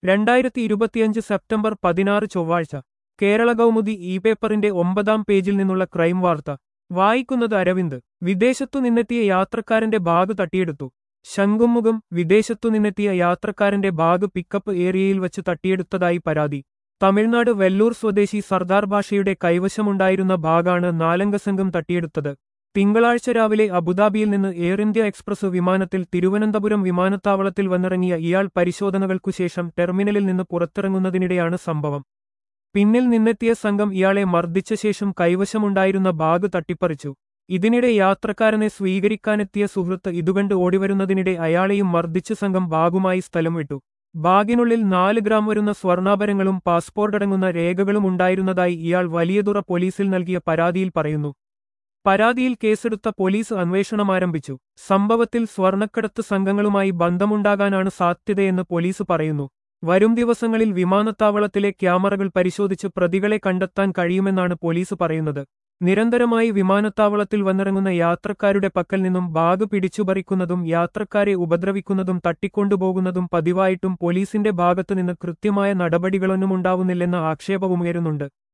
രണ്ടായിരത്തി ഇരുപത്തിയഞ്ച് സെപ്റ്റംബർ പതിനാറ് ചൊവ്വാഴ്ച കേരള കൗമുദി ഇ പേപ്പറിന്റെ ഒമ്പതാം പേജിൽ നിന്നുള്ള ക്രൈം വാർത്ത വായിക്കുന്നത് അരവിന്ദ് വിദേശത്തു നിന്നെത്തിയ യാത്രക്കാരന്റെ ബാഗ് തട്ടിയെടുത്തു ശംഖുമുഖം വിദേശത്തു നിന്നെത്തിയ യാത്രക്കാരന്റെ ബാഗ് പിക്കപ്പ് ഏരിയയിൽ വച്ച് തട്ടിയെടുത്തതായി പരാതി തമിഴ്നാട് വെല്ലൂർ സ്വദേശി സർദാർ ഭാഷയുടെ കൈവശമുണ്ടായിരുന്ന ബാഗാണ് നാലംഗ സംഘം തട്ടിയെടുത്തത് തിങ്കളാഴ്ച രാവിലെ അബുദാബിയിൽ നിന്ന് എയർ ഇന്ത്യ എക്സ്പ്രസ് വിമാനത്തിൽ തിരുവനന്തപുരം വിമാനത്താവളത്തിൽ വന്നിറങ്ങിയ ഇയാൾ പരിശോധനകൾക്കുശേഷം ടെർമിനലിൽ നിന്ന് പുറത്തിറങ്ങുന്നതിനിടെയാണ് സംഭവം പിന്നിൽ നിന്നെത്തിയ സംഘം ഇയാളെ മർദ്ദിച്ച ശേഷം കൈവശമുണ്ടായിരുന്ന ബാഗ് തട്ടിപ്പറിച്ചു ഇതിനിടെ യാത്രക്കാരനെ സ്വീകരിക്കാനെത്തിയ സുഹൃത്ത് ഇതുകണ്ട് ഓടിവരുന്നതിനിടെ അയാളെയും മർദ്ദിച്ച സംഘം ബാഗുമായി സ്ഥലം വിട്ടു ബാഗിനുള്ളിൽ നാല് ഗ്രാം വരുന്ന സ്വർണ്ണാഭരങ്ങളും പാസ്പോർട്ടടങ്ങുന്ന രേഖകളും ഉണ്ടായിരുന്നതായി ഇയാൾ വലിയതുറ പോലീസിൽ നൽകിയ പരാതിയിൽ പറയുന്നു പരാതിയിൽ കേസെടുത്ത പോലീസ് അന്വേഷണം ആരംഭിച്ചു സംഭവത്തിൽ സ്വർണ്ണക്കടത്ത് സംഘങ്ങളുമായി ബന്ധമുണ്ടാകാനാണ് സാധ്യതയെന്ന് പോലീസ് പറയുന്നു വരും ദിവസങ്ങളിൽ വിമാനത്താവളത്തിലെ ക്യാമറകൾ പരിശോധിച്ച് പ്രതികളെ കണ്ടെത്താൻ കഴിയുമെന്നാണ് പോലീസ് പറയുന്നത് നിരന്തരമായി വിമാനത്താവളത്തിൽ വന്നിറങ്ങുന്ന യാത്രക്കാരുടെ പക്കൽ നിന്നും ബാഗ് പിടിച്ചുപറിക്കുന്നതും യാത്രക്കാരെ ഉപദ്രവിക്കുന്നതും തട്ടിക്കൊണ്ടുപോകുന്നതും പതിവായിട്ടും പോലീസിന്റെ ഭാഗത്തുനിന്ന് കൃത്യമായ നടപടികളൊന്നും ഉണ്ടാവുന്നില്ലെന്ന ആക്ഷേപവുമുയരുന്നുണ്ട്